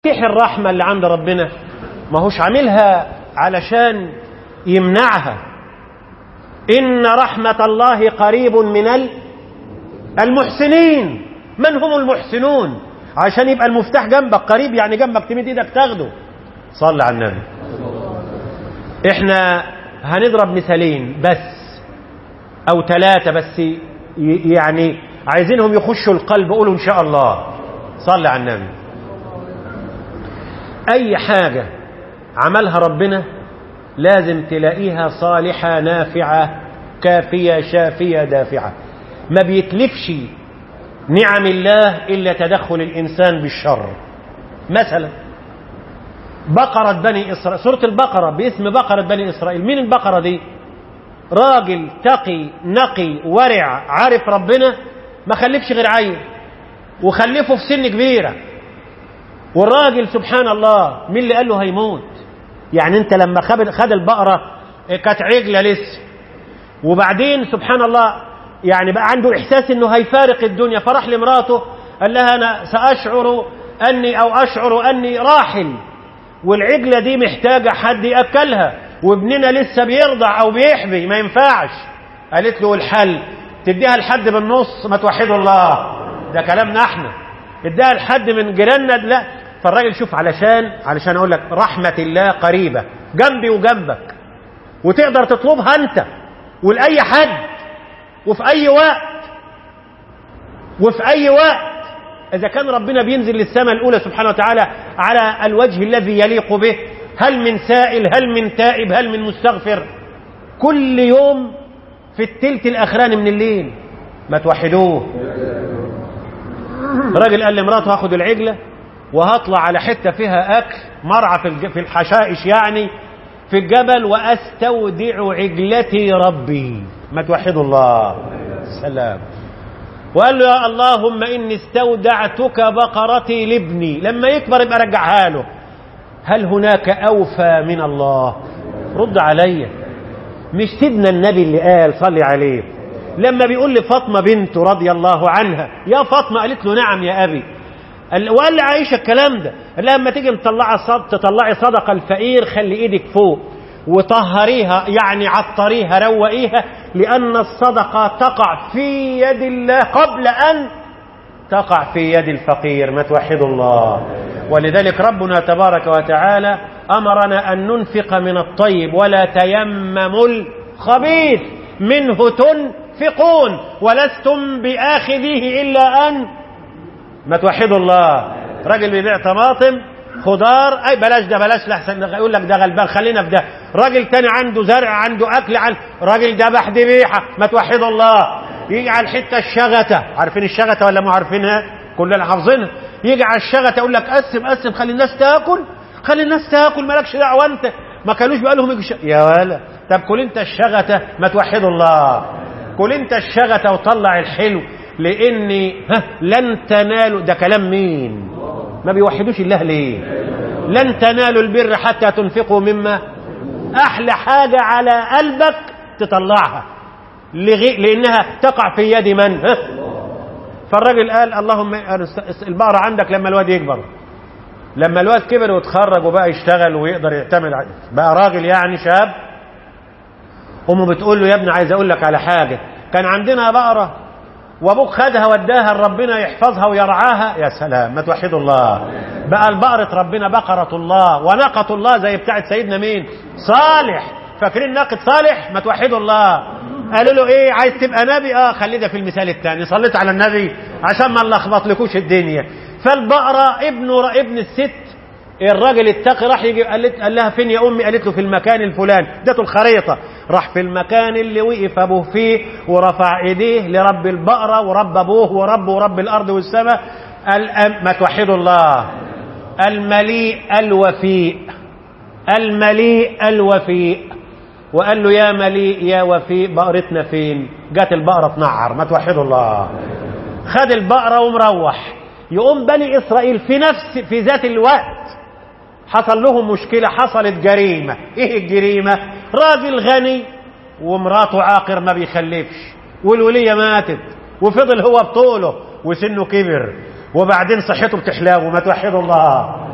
مفاتيح الرحمة اللي عند ربنا ما هوش عاملها علشان يمنعها إن رحمة الله قريب من المحسنين من هم المحسنون عشان يبقى المفتاح جنبك قريب يعني جنبك تمد ايدك تاخده صل على النبي احنا هنضرب مثالين بس او ثلاثة بس يعني عايزينهم يخشوا القلب قولوا ان شاء الله صل على النبي اي حاجة عملها ربنا لازم تلاقيها صالحة نافعة كافية شافية دافعة ما بيتلفش نعم الله إلا تدخل الإنسان بالشر مثلا بقرة بني إسرائيل سورة البقرة باسم بقرة بني إسرائيل مين البقرة دي راجل تقي نقي ورع عارف ربنا ما خلفش غير عيل وخلفه في سن كبيرة والراجل سبحان الله مين اللي قال له هيموت يعني انت لما خد البقرة كانت عجلة لسه وبعدين سبحان الله يعني بقى عنده إحساس أنه هيفارق الدنيا فرح لمراته قال لها أنا سأشعر أني أو أشعر أني راحل والعجلة دي محتاجة حد يأكلها وابننا لسه بيرضع أو بيحبي ما ينفعش قالت له الحل تديها لحد بالنص ما توحدوا الله ده كلامنا احنا اديها لحد من جيراننا لا فالراجل شوف علشان علشان اقول لك رحمة الله قريبة جنبي وجنبك وتقدر تطلبها انت ولأي حد وفي أي وقت وفي أي وقت إذا كان ربنا بينزل للسماء الأولى سبحانه وتعالى على الوجه الذي يليق به هل من سائل هل من تائب هل من مستغفر كل يوم في التلت الأخراني من الليل ما توحدوه راجل قال لمراته هاخد العجلة وهطلع على حتة فيها أكل مرعى في الحشائش يعني في الجبل وأستودع عجلتي ربي ما توحدوا الله سلام وقال له يا اللهم إني استودعتك بقرتي لابني لما يكبر يبقى رجعها له هل هناك أوفى من الله رد عليا مش سيدنا النبي اللي قال صلي عليه لما بيقول لفاطمة بنته رضي الله عنها يا فاطمة قالت له نعم يا أبي وقال لعائشة الكلام ده قال لها لما تيجي تطلعي صد تطلعي صدقة الفقير خلي ايدك فوق وطهريها يعني عطريها روقيها لأن الصدقة تقع في يد الله قبل أن تقع في يد الفقير ما توحد الله ولذلك ربنا تبارك وتعالى أمرنا أن ننفق من الطيب ولا تيمموا الخبيث منه تنفقون ولستم بآخذيه إلا أن ما توحدوا الله راجل بيبيع طماطم خضار اي بلاش ده بلاش لحسن يقول لك ده غلبان خلينا في ده راجل تاني عنده زرع عنده اكل عن راجل ذبح ذبيحه ما توحدوا الله يجي على الحته الشغته عارفين الشغته ولا ما عارفينها كلنا حافظينها يجي على الشغته يقول لك قسم قسم خلي الناس تاكل خلي الناس تاكل مالكش دعوه انت ما كانوش بقى لهم يجي يا ولا طب كل انت الشغته ما توحدوا الله كل انت الشغته وطلع الحلو لاني ها لن تنالوا ده كلام مين ما بيوحدوش الله ليه لن تنالوا البر حتى تنفقوا مما احلى حاجه على قلبك تطلعها لغي... لانها تقع في يد من ها فالراجل قال اللهم البقره عندك لما الواد يكبر لما الواد كبر وتخرج وبقى يشتغل ويقدر يعتمد بقى راجل يعني شاب امه بتقول له يا ابني عايز اقول لك على حاجه كان عندنا بقره وابوك خدها وداها ربنا يحفظها ويرعاها يا سلام ما توحدوا الله بقى البقرة ربنا بقرة الله وناقة الله زي بتاعت سيدنا مين صالح فاكرين ناقة صالح ما توحدوا الله قالوا له ايه عايز تبقى نبي اه خلي ده في المثال الثاني صليت على النبي عشان ما نلخبط لكوش الدنيا فالبقرة ابن ابن الست الراجل التقي راح يجي قال, قال لها فين يا امي قالت له في المكان الفلاني ادته الخريطه راح في المكان اللي وقف ابوه فيه ورفع ايديه لرب البقره ورب ابوه ورب ورب الارض والسماء ما توحدوا الله المليء الوفيء المليء الوفيء وقال له يا مليء يا وفيء بقرتنا فين جات البقره تنعر ما توحدوا الله خد البقره ومروح يقوم بني اسرائيل في نفس في ذات الوقت حصل لهم مشكلة حصلت جريمة ايه الجريمة راجل غني ومراته عاقر ما بيخلفش والولية ماتت وفضل هو بطوله وسنه كبر وبعدين صحته بتحلاه وما توحدوا الله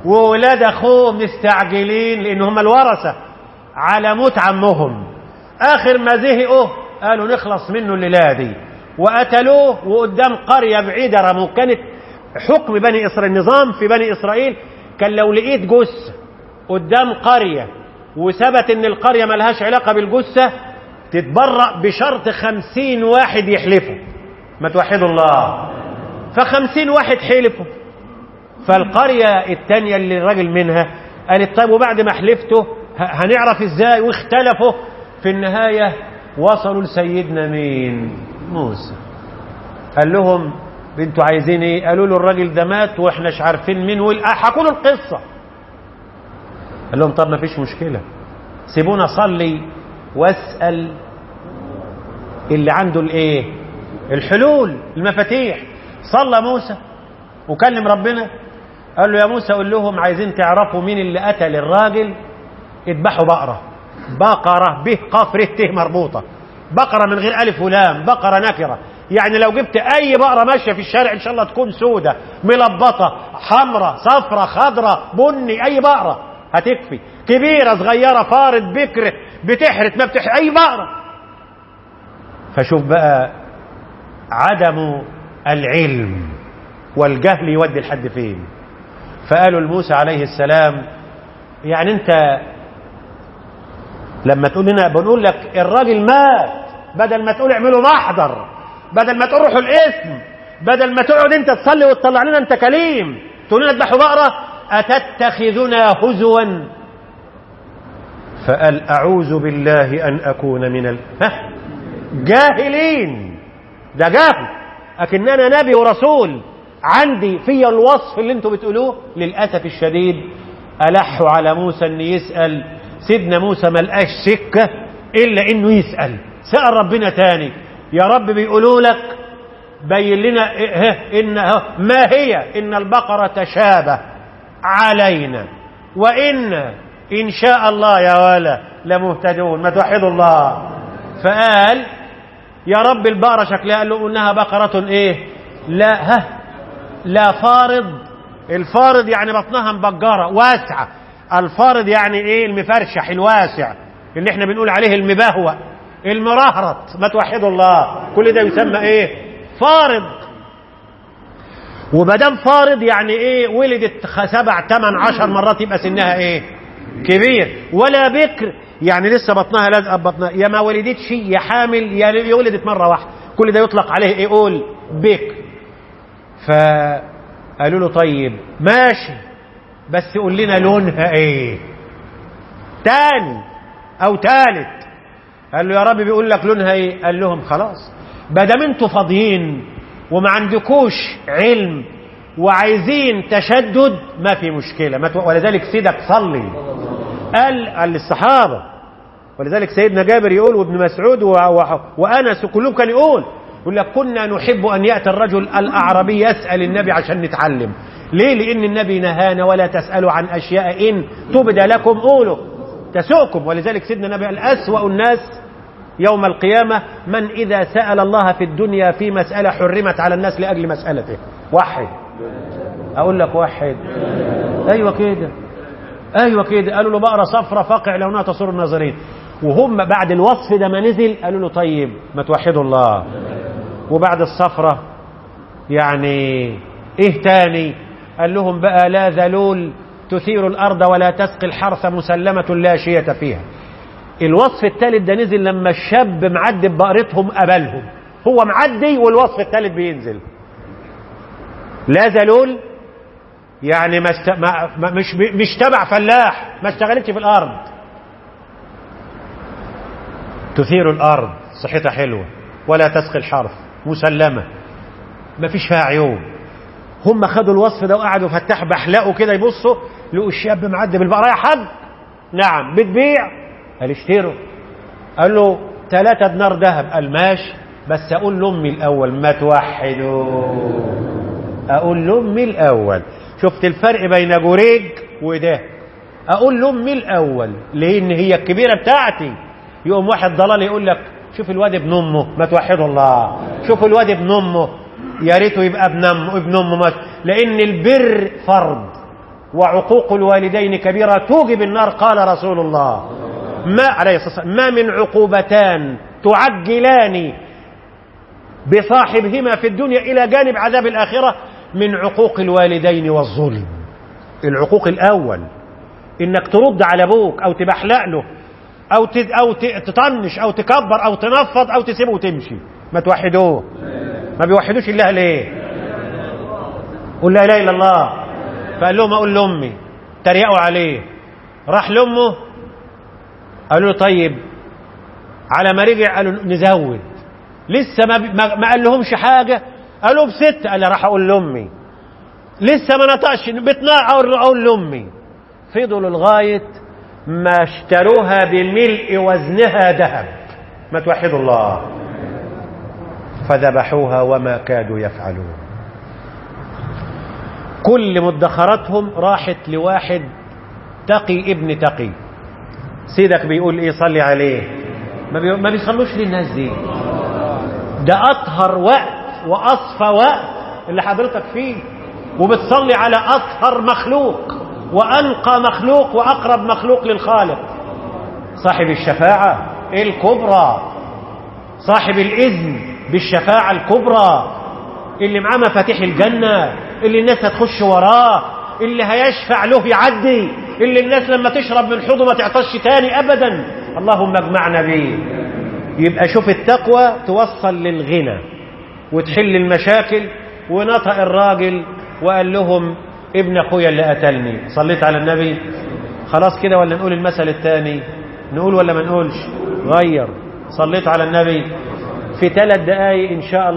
وولاد اخوه مستعجلين لان هم الورثه على موت عمهم اخر ما زهقوا قالوا نخلص منه الليله دي وقتلوه وقدام قريه بعيده رموه كانت حكم بني اسرائيل النظام في بني اسرائيل كان لو لقيت جثه قدام قريه وثبت ان القريه ملهاش علاقه بالجثه تتبرأ بشرط خمسين واحد يحلفوا ما توحدوا الله فخمسين واحد حلفوا فالقرية التانية اللي الراجل منها قالت طيب وبعد ما حلفته هنعرف ازاي واختلفوا في النهاية وصلوا لسيدنا مين موسى قال لهم انتوا عايزين ايه قالوا له الراجل ده مات واحنا مش عارفين مين حكوا له القصة قال لهم طب ما فيش مشكلة سيبونا اصلي واسأل اللي عنده الايه الحلول المفاتيح صلى موسى وكلم ربنا قال له يا موسى قول لهم عايزين تعرفوا مين اللي قتل الراجل اذبحوا بقرة بقرة به قاف ر ت مربوطة بقرة من غير ألف ولام بقرة نكرة يعني لو جبت أي بقرة ماشية في الشارع إن شاء الله تكون سودة ملبطة حمرة صفرة خضرة بني أي بقرة هتكفي كبيرة صغيرة فارد بكر بتحرت ما بتحرت أي بقرة فشوف بقى عدم العلم والجهل يودي لحد فين فقالوا لموسى عليه السلام يعني انت لما تقول لنا بنقول لك الراجل مات بدل ما تقول اعملوا محضر بدل ما تقول روحوا الاسم بدل ما تقعد انت تصلي وتطلع لنا انت كليم تقول لنا اذبحوا بقره اتتخذنا هزوا فقال اعوذ بالله ان اكون من ال... ها جاهلين ده جاهل لكن انا نبي ورسول عندي في الوصف اللي انتم بتقولوه للاسف الشديد الحوا على موسى ان يسال سيدنا موسى ما لقاش سكه الا انه يسال سال ربنا تاني يا رب بيقولوا لك بين لنا ان ما هي ان البقره تشابه علينا وان ان شاء الله يا ولا لمهتدون ما توحدوا الله فقال يا رب البقرة شكلها قال له انها بقرة ايه لا ها لا فارض الفارض يعني بطنها مبجرة واسعة الفارض يعني ايه المفرشح الواسع اللي احنا بنقول عليه المبهوأ المرهرط ما توحدوا الله كل ده يسمى ايه فارض ومدام فارض يعني ايه ولدت سبع ثمان عشر مرات يبقى سنها ايه كبير ولا بكر يعني لسه بطنها لازقه ببطنها يا ما ولدتش يا حامل يا ولدت مره واحده كل ده يطلق عليه ايه قول بكر فقالوا له طيب ماشي بس قول لنا لونها ايه تاني او تالت قال له يا رب بيقول لك لونها ايه قال لهم خلاص بدل انتوا فاضيين وما عندكوش علم وعايزين تشدد ما في مشكلة ما تو... ولذلك سيدك صلي قال قال للصحابة ولذلك سيدنا جابر يقول وابن مسعود و... و... وأنس كلهم كان يقول يقول لك كنا نحب أن يأتي الرجل الأعربي يسأل النبي عشان نتعلم ليه لأن النبي نهانا ولا تسألوا عن أشياء إن تبدى لكم قولوا تسؤكم ولذلك سيدنا النبي قال أسوأ الناس يوم القيامة من إذا سأل الله في الدنيا في مسألة حرمت على الناس لأجل مسألته وحد أقول لك وحد أيوة كده أيوة كده قالوا له بقرة صفرة فقع لونها تصور الناظرين وهم بعد الوصف ده ما نزل قالوا له طيب ما توحدوا الله وبعد الصفرة يعني ايه تاني قال لهم بقى لا ذلول تثير الأرض ولا تسقي الحرث مسلمة لا شية فيها الوصف الثالث ده نزل لما الشاب معدي ببقرتهم قبلهم هو معدي والوصف الثالث بينزل لا ذلول يعني ما است... ما... ما مش مش تبع فلاح ما اشتغلتش في الارض تثير الارض صحتها حلوه ولا تسقي الحرث مسلمه ما فيش فيها عيوب هم خدوا الوصف ده وقعدوا فتح بحلقوا كده يبصوا لقوا الشاب معدي بالبقره يا حاج نعم بتبيع قال اشتروا قال له ثلاثة دينار ذهب قال ماشي بس اقول لامي الاول ما توحدوا اقول لامي الاول شفت الفرق بين جوريج وده اقول لامي الاول لان هي الكبيره بتاعتي يقوم واحد ضلال يقول لك شوف الواد ابن امه ما توحدوا الله شوف الواد ابن امه يا ريته يبقى ابن امه ابن امه لان البر فرض وعقوق الوالدين كبيرة توجب النار قال رسول الله ما عليه الصلاة والسلام ما من عقوبتان تعجلان بصاحبهما في الدنيا إلى جانب عذاب الآخرة من عقوق الوالدين والظلم العقوق الأول إنك ترد على أبوك أو تبحلق له أو أو تطنش أو تكبر أو تنفض أو تسيبه وتمشي ما توحدوه ما بيوحدوش الله ليه قل لا اله الا الله فقال لهم اقول لامي تريقوا عليه راح لامه قالوا له طيب على ما رجع قالوا نزود لسه ما, ما, ما قال لهمش حاجه قالوا بست قال راح اقول لامي لسه ما نطقش بتناع اقول لامي فضلوا لغايه ما اشتروها بملء وزنها ذهب ما توحدوا الله فذبحوها وما كادوا يفعلون كل مدخراتهم راحت لواحد تقي ابن تقي سيدك بيقول ايه صلي عليه ما, بي... ما بيصلوش للناس دي ده اطهر وقت واصفى وقت اللي حضرتك فيه وبتصلي على اطهر مخلوق وانقى مخلوق واقرب مخلوق للخالق صاحب الشفاعه الكبرى صاحب الاذن بالشفاعه الكبرى اللي معاه مفاتيح الجنه اللي الناس هتخش وراه اللي هيشفع له يعدي اللي الناس لما تشرب من حوضه ما تعطش تاني ابدا اللهم اجمعنا بيه يبقى شوف التقوى توصل للغنى وتحل المشاكل ونطق الراجل وقال لهم ابن اخويا اللي قتلني صليت على النبي خلاص كده ولا نقول المثل الثاني نقول ولا ما نقولش غير صليت على النبي في ثلاث دقايق ان شاء الله